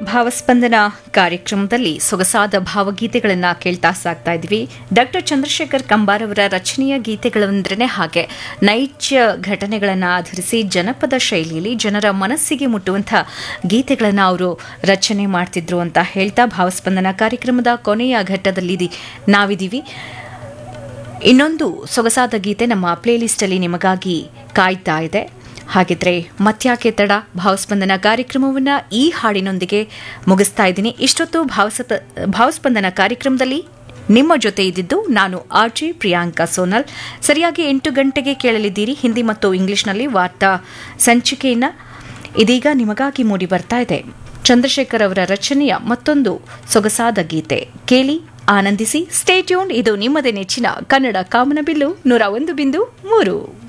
ಭಾವಸ್ಪಂದನ ಕಾರ್ಯಕ್ರಮದಲ್ಲಿ ಸೊಗಸಾದ ಭಾವಗೀತೆಗಳನ್ನ ಕೇಳ್ತಾ ಸಾಕ್ತಾ ಇದ್ವಿ ಡಾಕ್ಟರ್ ಚಂದ್ರಶೇಖರ್ ಕಂಬಾರ್ ಅವರ ರಚನೆಯ ಗೀತೆಗಳಂದ್ರೇ ಹಾಗೆ ನೈಜ ಘಟನೆಗಳನ್ನು ಆಧರಿಸಿ ಜನಪದ ಶೈಲಿಯಲ್ಲಿ ಜನರ ಮನಸ್ಸಿಗೆ ಮುಟ್ಟುವಂಥ ಗೀತೆಗಳನ್ನು ಅವರು ರಚನೆ ಮಾಡ್ತಿದ್ರು ಅಂತ ಹೇಳ್ತಾ ಭಾವಸ್ಪಂದನ ಕಾರ್ಯಕ್ರಮದ ಕೊನೆಯ ಘಟ್ಟದಲ್ಲಿ ನಾವಿದ್ದೀವಿ ಇನ್ನೊಂದು ಸೊಗಸಾದ ಗೀತೆ ನಮ್ಮ ಪ್ಲೇಲಿಸ್ಟಲ್ಲಿ ನಿಮಗಾಗಿ ಕಾಯ್ತಾ ಇದೆ ಹಾಗಿದ್ರೆ ಮತ್ಯಾಕೆ ತಡ ಭಾವಸ್ಪಂದನ ಕಾರ್ಯಕ್ರಮವನ್ನು ಈ ಹಾಡಿನೊಂದಿಗೆ ಮುಗಿಸ್ತಾ ಇದ್ದೀನಿ ಇಷ್ಟೊತ್ತು ಭಾವಸಪ ಭಾವಸ್ಪಂದನ ಕಾರ್ಯಕ್ರಮದಲ್ಲಿ ನಿಮ್ಮ ಜೊತೆ ಇದ್ದಿದ್ದು ನಾನು ಆರ್ ಜೆ ಪ್ರಿಯಾಂಕಾ ಸೋನಲ್ ಸರಿಯಾಗಿ ಎಂಟು ಗಂಟೆಗೆ ಕೇಳಲಿದ್ದೀರಿ ಹಿಂದಿ ಮತ್ತು ಇಂಗ್ಲಿಷ್ನಲ್ಲಿ ವಾರ್ತಾ ಸಂಚಿಕೆಯನ್ನು ಇದೀಗ ನಿಮಗಾಗಿ ಮೂಡಿ ಬರ್ತಾ ಇದೆ ಚಂದ್ರಶೇಖರ್ ಅವರ ರಚನೆಯ ಮತ್ತೊಂದು ಸೊಗಸಾದ ಗೀತೆ ಕೇಳಿ ಆನಂದಿಸಿ ಸ್ಟೇಟ್ಯೂನ್ ಇದು ನಿಮ್ಮದೇ ನೆಚ್ಚಿನ ಕನ್ನಡ ಕಾಮನಬಿಲ್ಲು ನೂರ ಒಂದು ಬಿಂದು ಮೂರು